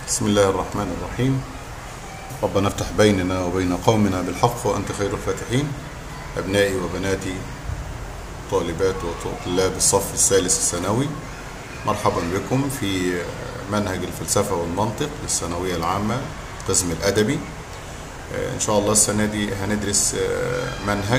بسم الله الرحمن الرحيم ربنا افتح بيننا وبين قومنا بالحق وأنت خير الفاتحين أبنائي وبناتي طالبات وطلاب الصف الثالث الثانوي مرحبا بكم في منهج الفلسفة والمنطق للثانوية العامة القسم الأدبي إن شاء الله السنة دي هندرس منهج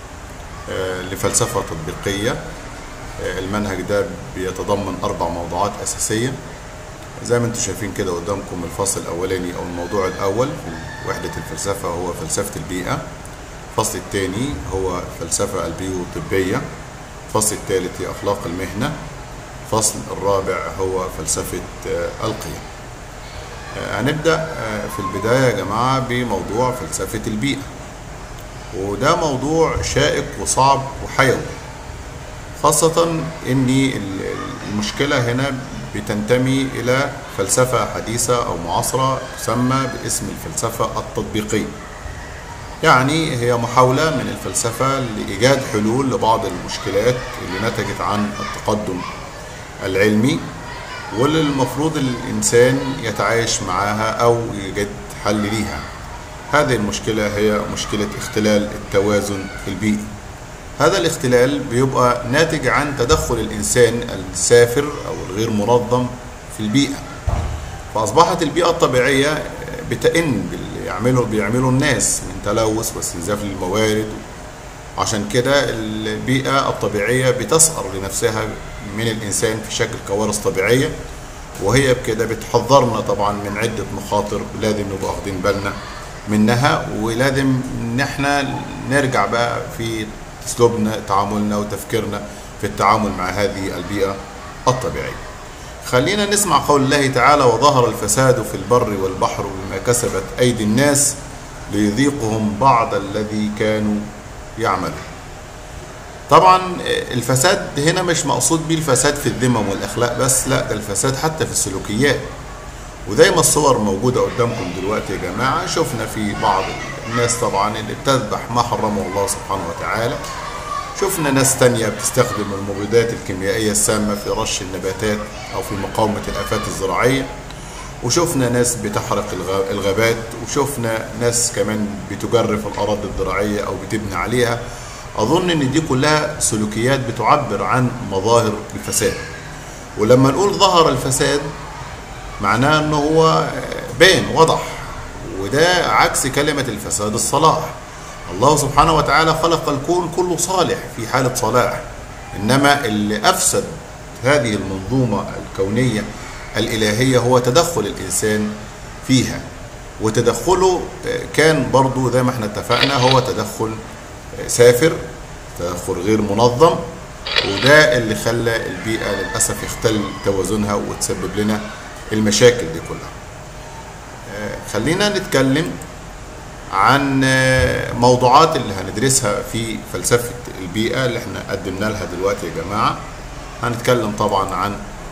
لفلسفة تطبيقية المنهج ده بيتضمن أربع موضوعات أساسية زي ما انتم شايفين كده قدامكم الفصل الأولاني أو الموضوع الأول في وحدة الفلسفة هو فلسفة البيئة الفصل الثاني هو فلسفة البيوطبية الفصل الثالث هي أخلاق المهنة الفصل الرابع هو فلسفة القيم هنبدأ في البداية يا جماعة بموضوع فلسفة البيئة وده موضوع شائك وصعب وحيوي خاصة ان المشكلة هنا بتنتمي إلى فلسفة حديثة أو معاصرة تسمى باسم الفلسفة التطبيقية يعني هي محاولة من الفلسفة لإيجاد حلول لبعض المشكلات اللي نتجت عن التقدم العلمي واللي المفروض الإنسان يتعايش معها أو يجد حل ليها هذه المشكلة هي مشكلة اختلال التوازن البيئي هذا الاختلال بيبقى ناتج عن تدخل الإنسان السافر أو الغير منظم في البيئة فأصبحت البيئة الطبيعية بتئن باللي يعمله بيعمله الناس من تلوث واستنزاف للموارد عشان كده البيئة الطبيعية بتسأر لنفسها من الإنسان في شكل كوارث طبيعية وهي بكده بتحذرنا طبعا من عدة مخاطر لازم نبقى واخدين بالنا منها ولازم ان احنا نرجع بقى في اسلوبنا تعاملنا وتفكيرنا في التعامل مع هذه البيئة الطبيعية خلينا نسمع قول الله تعالى وظهر الفساد في البر والبحر بما كسبت أيدي الناس ليذيقهم بعض الذي كانوا يعملون طبعا الفساد هنا مش مقصود بيه الفساد في الذمم والأخلاق بس لا ده الفساد حتى في السلوكيات وزي ما الصور موجودة قدامكم دلوقتي يا جماعة شفنا في بعض الناس طبعا اللي بتذبح ما حرمه الله سبحانه وتعالى شفنا ناس تانية بتستخدم المبيدات الكيميائية السامة في رش النباتات أو في مقاومة الآفات الزراعية وشفنا ناس بتحرق الغابات وشفنا ناس كمان بتجرف الأراضي الزراعية أو بتبني عليها أظن إن دي كلها سلوكيات بتعبر عن مظاهر الفساد ولما نقول ظهر الفساد معناه انه هو بين وضح وده عكس كلمة الفساد الصلاح الله سبحانه وتعالى خلق الكون كله صالح في حالة صلاح إنما اللي أفسد هذه المنظومة الكونية الإلهية هو تدخل الإنسان فيها وتدخله كان برضو زي ما احنا اتفقنا هو تدخل سافر تدخل غير منظم وده اللي خلى البيئة للأسف يختل توازنها وتسبب لنا المشاكل دي كلها خلينا نتكلم عن موضوعات اللي هندرسها في فلسفة البيئة اللي احنا قدمنا لها دلوقتي يا جماعة هنتكلم طبعا عن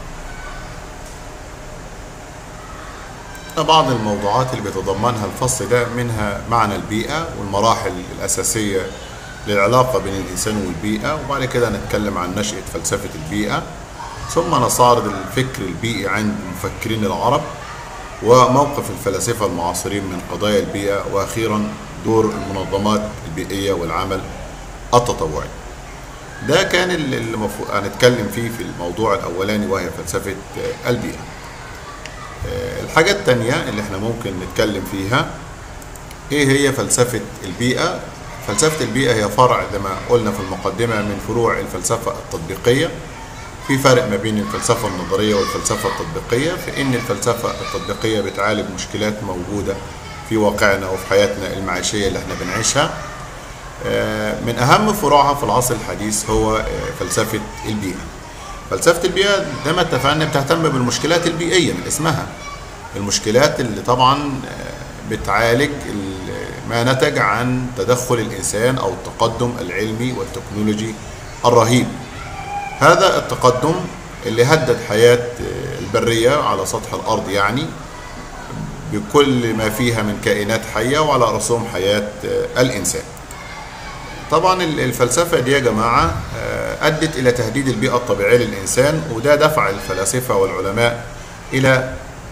بعض الموضوعات اللي بيتضمنها الفصل ده منها معنى البيئة والمراحل الأساسية للعلاقة بين الإنسان والبيئة وبعد كده نتكلم عن نشأة فلسفة البيئة ثم نستعرض الفكر البيئي عند المفكرين العرب وموقف الفلاسفة المعاصرين من قضايا البيئة وأخيرا دور المنظمات البيئية والعمل التطوعي ده كان اللي المفروض هنتكلم فيه في الموضوع الأولاني وهي فلسفة البيئة الحاجة التانية اللي احنا ممكن نتكلم فيها ايه هي فلسفة البيئة فلسفة البيئة هي فرع زي ما قلنا في المقدمة من فروع الفلسفة التطبيقية في فرق ما بين الفلسفة النظرية والفلسفة التطبيقية في إن الفلسفة التطبيقية بتعالج مشكلات موجودة في واقعنا وفي حياتنا المعيشية اللي احنا بنعيشها من أهم فروعها في العصر الحديث هو فلسفة البيئة فلسفة البيئة زي ما اتفقنا بتهتم بالمشكلات البيئية من اسمها المشكلات اللي طبعا بتعالج ما نتج عن تدخل الإنسان أو التقدم العلمي والتكنولوجي الرهيب هذا التقدم اللي هدد حياة البرية على سطح الأرض يعني بكل ما فيها من كائنات حية وعلى رأسهم حياة الإنسان طبعا الفلسفة دي يا جماعة أدت إلى تهديد البيئة الطبيعية للإنسان وده دفع الفلاسفة والعلماء إلى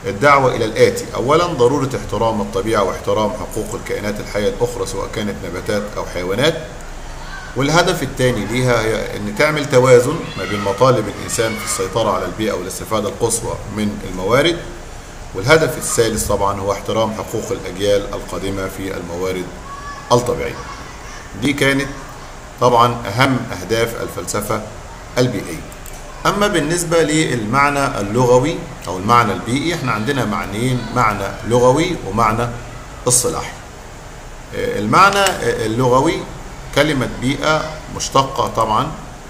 الدعوة إلى الآتي أولا ضرورة احترام الطبيعة واحترام حقوق الكائنات الحية الأخرى سواء كانت نباتات أو حيوانات والهدف الثاني ليها هي أن تعمل توازن ما بين مطالب الإنسان في السيطرة على البيئة والاستفادة القصوى من الموارد والهدف الثالث طبعا هو احترام حقوق الأجيال القادمة في الموارد الطبيعية دي كانت طبعا أهم أهداف الفلسفة البيئية أما بالنسبة للمعنى اللغوي أو المعنى البيئي احنا عندنا معنيين معنى لغوي ومعنى اصطلاحي المعنى اللغوي كلمة بيئة مشتقة طبعا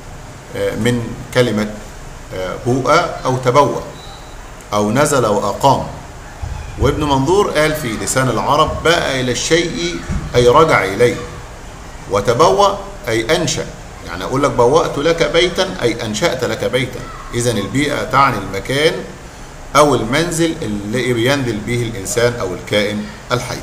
من كلمة بوءة أو تبوأ أو نزل وأقام وابن منظور قال في لسان العرب باء إلى الشيء أي رجع إليه وتبوأ أي أنشأ يعني أقول لك بوأت لك بيتا أي أنشأت لك بيتا إذا البيئة تعني المكان أو المنزل اللي بينزل به الإنسان أو الكائن الحي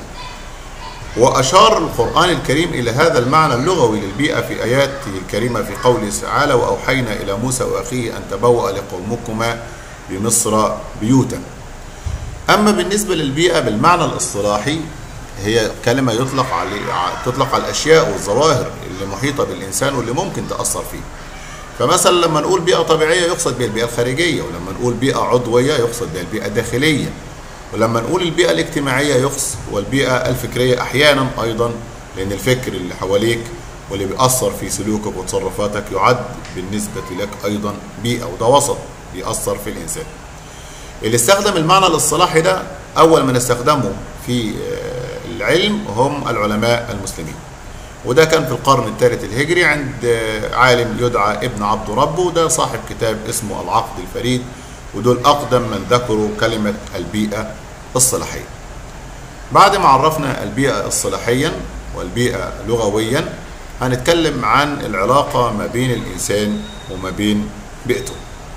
وأشار القرآن الكريم إلى هذا المعنى اللغوي للبيئة في آياته الكريمة في قوله تعالى وأوحينا إلى موسى وأخيه أن تبوأ لقومكما بمصر بيوتا أما بالنسبة للبيئة بالمعنى الاصطلاحي هي كلمة يطلق عليه تطلق على الأشياء والظواهر اللي محيطة بالإنسان واللي ممكن تأثر فيه فمثلا لما نقول بيئة طبيعية يقصد بها البيئة الخارجية ولما نقول بيئة عضوية يقصد بها البيئة الداخلية ولما نقول البيئة الاجتماعية يقصد والبيئة الفكرية أحيانا أيضا لأن الفكر اللي حواليك واللي بيأثر في سلوكك وتصرفاتك يعد بالنسبة لك أيضا بيئة وده وسط بيأثر في الإنسان اللي استخدم المعنى الاصطلاحي ده أول من استخدمه في العلم هم العلماء المسلمين وده كان في القرن الثالث الهجري عند عالم يدعى ابن عبد ربه وده صاحب كتاب اسمه العقد الفريد ودول أقدم من ذكروا كلمة البيئة الصلاحية بعد ما عرفنا البيئة اصطلاحيا والبيئة لغويا هنتكلم عن العلاقة ما بين الإنسان وما بين بيئته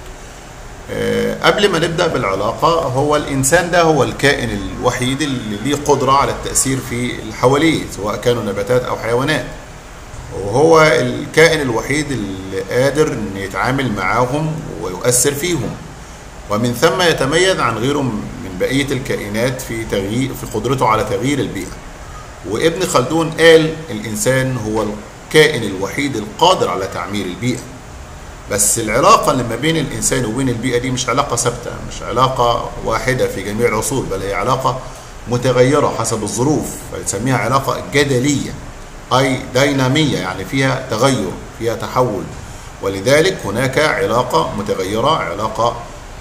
قبل ما نبدأ بالعلاقة هو الإنسان ده هو الكائن الوحيد اللي ليه قدرة على التأثير في اللي حواليه سواء كانوا نباتات أو حيوانات وهو الكائن الوحيد اللي قادر إن يتعامل معاهم ويؤثر فيهم ومن ثم يتميز عن غيره من بقية الكائنات في تغيير في قدرته على تغيير البيئة وابن خلدون قال الإنسان هو الكائن الوحيد القادر على تعمير البيئة بس العلاقة اللي ما بين الإنسان وبين البيئة دي مش علاقة ثابتة مش علاقة واحدة في جميع العصور بل هي علاقة متغيرة حسب الظروف فنسميها علاقة جدلية أي دينامية يعني فيها تغير فيها تحول ولذلك هناك علاقة متغيرة علاقة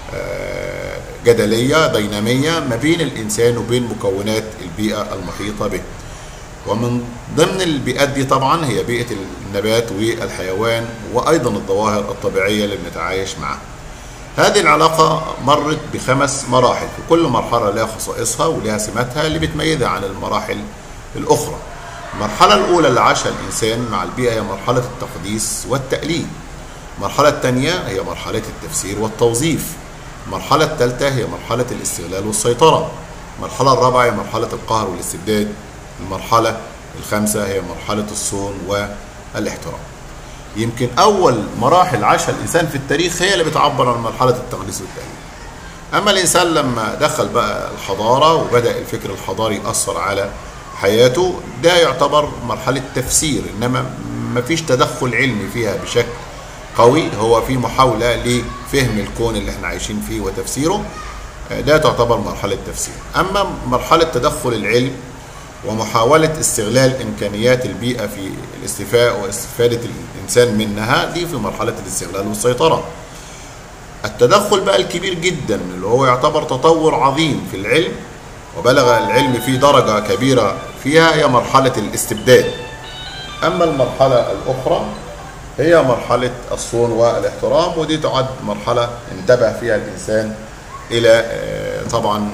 جدلية دينامية ما بين الإنسان وبين مكونات البيئة المحيطة به ومن ضمن البيئات دي طبعا هي بيئة النبات والحيوان وأيضا الظواهر الطبيعية اللي بنتعايش معها هذه العلاقة مرت بخمس مراحل وكل مرحلة لها خصائصها ولها سماتها اللي بتميزها عن المراحل الأخرى المرحلة الأولى اللي عاشها الإنسان مع البيئة هي مرحلة التقديس والتأليف المرحلة الثانية هي مرحلة التفسير والتوظيف المرحلة الثالثة هي مرحلة الاستغلال والسيطرة المرحلة الرابعة هي مرحلة القهر والاستبداد المرحلة الخامسة هي مرحلة الصون والاحترام يمكن أول مراحل عاشها الإنسان في التاريخ هي اللي بتعبر عن مرحلة التقديس والتأليف أما الإنسان لما دخل بقى الحضارة وبدأ الفكر الحضاري يأثر على حياته ده يعتبر مرحلة تفسير إنما ما فيش تدخل علمي فيها بشكل قوي هو في محاولة لفهم الكون اللي احنا عايشين فيه وتفسيره ده تعتبر مرحلة تفسير أما مرحلة تدخل العلم ومحاولة استغلال إمكانيات البيئة في الاستيفاء واستفادة الإنسان منها دي في مرحلة الاستغلال والسيطرة التدخل بقى الكبير جدا اللي هو يعتبر تطور عظيم في العلم وبلغ العلم في درجة كبيرة فيها هي مرحلة الاستبداد أما المرحلة الأخرى هي مرحلة الصون والاحترام ودي تعد مرحلة انتبه فيها الإنسان إلى طبعا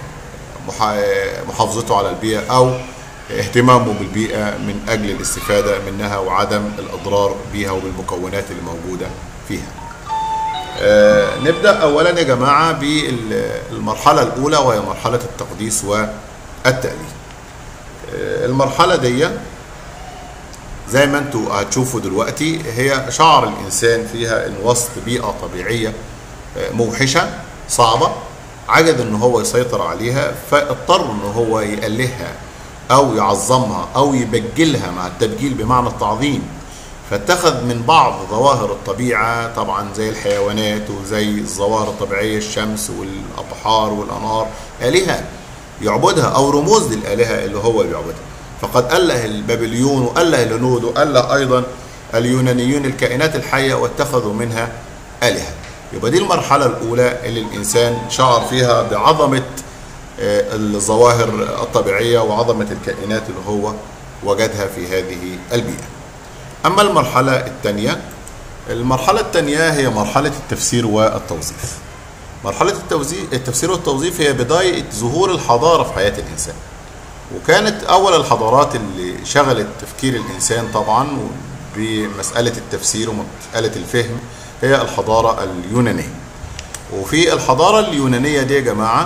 محافظته على البيئة أو اهتمامه بالبيئة من أجل الاستفادة منها وعدم الإضرار بها وبالمكونات اللي موجودة فيها نبدأ أولا يا جماعة بالمرحلة الأولى وهي مرحلة التقديس والتأليف المرحلة دي زي ما انتوا هتشوفوا دلوقتي هي شعر الإنسان فيها إن وسط بيئة طبيعية موحشة صعبة عجز ان هو يسيطر عليها فاضطر ان هو يألهها او يعظمها او يبجلها مع التبجيل بمعنى التعظيم فاتخذ من بعض ظواهر الطبيعة طبعا زي الحيوانات وزي الظواهر الطبيعية الشمس والأبحار والأنهار آلهة يعبدها أو رموز للآلهة اللي هو بيعبدها فقد أله البابليون وأله الهنود وأله أيضا اليونانيون الكائنات الحية واتخذوا منها آلهة يبقى دي المرحلة الأولى اللي الإنسان شعر فيها بعظمة الظواهر الطبيعية وعظمة الكائنات اللي هو وجدها في هذه البيئة أما المرحلة الثانية المرحلة الثانية هي مرحلة التفسير والتوظيف مرحلة التفسير والتوظيف هي بداية ظهور الحضارة في حياة الإنسان وكانت أول الحضارات اللي شغلت تفكير الإنسان طبعا بمسألة التفسير ومسألة الفهم هي الحضارة اليونانية وفي الحضارة اليونانية دي يا جماعة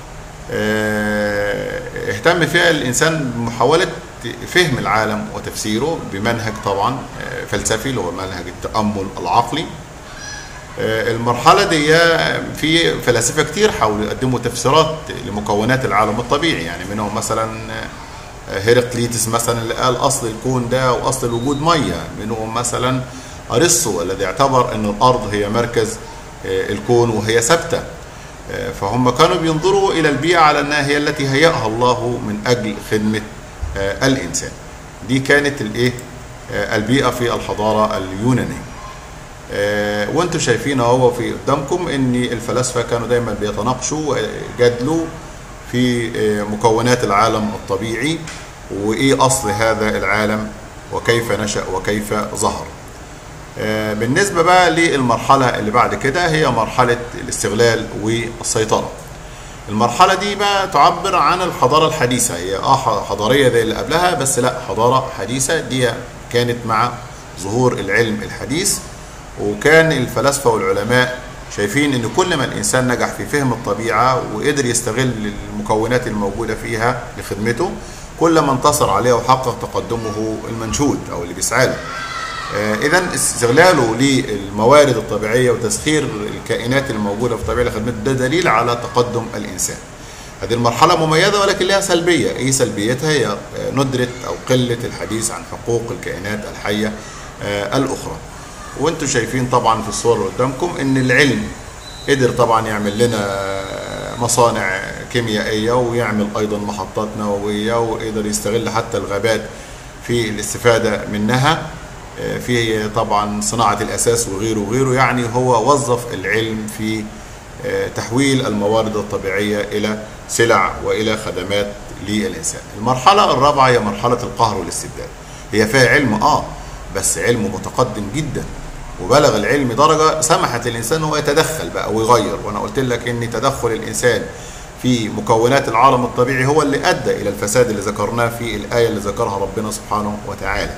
اهتم فيها الإنسان بمحاولة فهم العالم وتفسيره بمنهج طبعا فلسفي اللي هو منهج التأمل العقلي المرحلة دي في فلاسفة كتير حاولوا يقدموا تفسيرات لمكونات العالم الطبيعي يعني منهم مثلا هيراقليتس مثلا اللي قال أصل الكون ده وأصل الوجود مية منهم مثلا أرسطو الذي اعتبر أن الأرض هي مركز الكون وهي ثابتة فهم كانوا بينظروا إلى البيئة على أنها هي التي هيأها الله من أجل خدمة الإنسان دي كانت الإيه البيئة في الحضارة اليونانية وانتم شايفين اهو في قدامكم ان الفلاسفه كانوا دايما بيتناقشوا ويجادلوا في مكونات العالم الطبيعي وايه اصل هذا العالم وكيف نشا وكيف ظهر بالنسبه بقى للمرحله اللي بعد كده هي مرحله الاستغلال والسيطره المرحله دي بقى تعبر عن الحضاره الحديثه هي اه حضاريه زي اللي قبلها بس لا حضاره حديثه دي كانت مع ظهور العلم الحديث وكان الفلاسفه والعلماء شايفين ان كل ما الانسان نجح في فهم الطبيعه وقدر يستغل المكونات الموجوده فيها لخدمته كل ما انتصر عليها وحقق تقدمه المنشود او اللي بيسعى له. اذا استغلاله للموارد الطبيعيه وتسخير الكائنات الموجوده في الطبيعه لخدمته ده دليل على تقدم الانسان. هذه المرحله مميزه ولكن لها سلبيه، ايه سلبيتها؟ هي ندره او قله الحديث عن حقوق الكائنات الحيه الاخرى. وانتم شايفين طبعا في الصور اللي قدامكم ان العلم قدر طبعا يعمل لنا مصانع كيميائيه ويعمل ايضا محطات نوويه وقدر يستغل حتى الغابات في الاستفاده منها في طبعا صناعه الاساس وغيره وغيره يعني هو وظف العلم في تحويل الموارد الطبيعيه الى سلع والى خدمات للانسان. المرحله الرابعه هي مرحله القهر والاستبداد. هي فيها علم اه بس علم متقدم جدا وبلغ العلم درجة سمحت للإنسان هو يتدخل بقى ويغير وأنا قلت لك إن تدخل الإنسان في مكونات العالم الطبيعي هو اللي أدى إلى الفساد اللي ذكرناه في الآية اللي ذكرها ربنا سبحانه وتعالى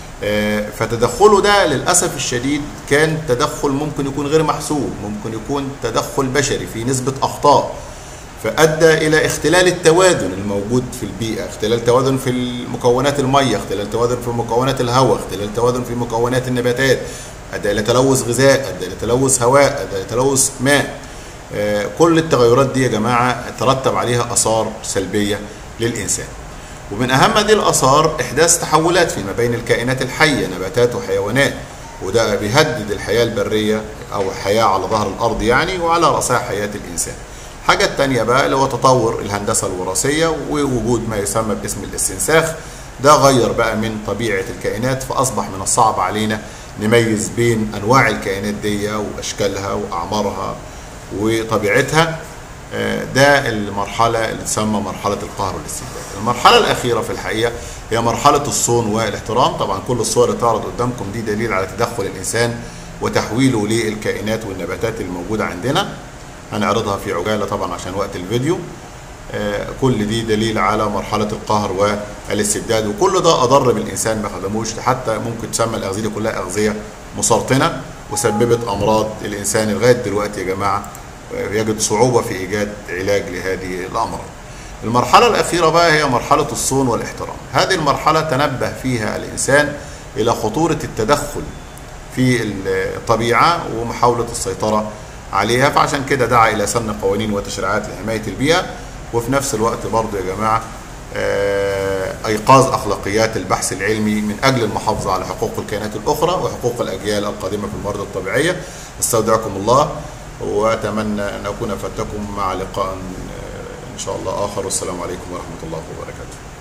فتدخله ده للأسف الشديد كان تدخل ممكن يكون غير محسوب ممكن يكون تدخل بشري في نسبة أخطاء فأدى إلى اختلال التوازن الموجود في البيئة اختلال توازن في المكونات المية اختلال توازن في مكونات الهواء اختلال توازن في مكونات النباتات أدى إلى تلوث غذاء أدى إلى تلوث هواء أدى إلى تلوث ماء آه كل التغيرات دي يا جماعة ترتب عليها آثار سلبية للإنسان ومن أهم هذه الآثار إحداث تحولات فيما بين الكائنات الحية نباتات وحيوانات وده بيهدد الحياة البرية أو الحياة على ظهر الأرض يعني وعلى رأسها حياة الإنسان الحاجة التانية بقى اللي هو تطور الهندسة الوراثية ووجود ما يسمى باسم الاستنساخ ده غير بقى من طبيعة الكائنات فأصبح من الصعب علينا نميز بين أنواع الكائنات دي وأشكالها وأعمارها وطبيعتها ده المرحلة اللي تسمى مرحلة القهر والاستبداد المرحلة الأخيرة في الحقيقة هي مرحلة الصون والاحترام طبعا كل الصور اللي تعرض قدامكم دي دليل على تدخل الإنسان وتحويله للكائنات والنباتات الموجودة عندنا هنعرضها في عجالة طبعا عشان وقت الفيديو كل دي دليل على مرحلة القهر والاستبداد وكل ده أضر بالإنسان ما خدموش حتى ممكن تسمى الأغذية دي كلها أغذية مسرطنة وسببت أمراض الإنسان لغاية دلوقتي يا جماعة يجد صعوبة في إيجاد علاج لهذه الأمراض المرحلة الأخيرة بقى هي مرحلة الصون والاحترام هذه المرحلة تنبه فيها الإنسان إلى خطورة التدخل في الطبيعة ومحاولة السيطرة عليها فعشان كده دعا الى سن قوانين وتشريعات لحمايه البيئه وفي نفس الوقت برضه يا جماعه آه، ايقاظ اخلاقيات البحث العلمي من اجل المحافظه على حقوق الكائنات الاخرى وحقوق الاجيال القادمه في الموارد الطبيعيه استودعكم الله واتمنى ان اكون افدتكم مع لقاء آه، ان شاء الله اخر والسلام عليكم ورحمه الله وبركاته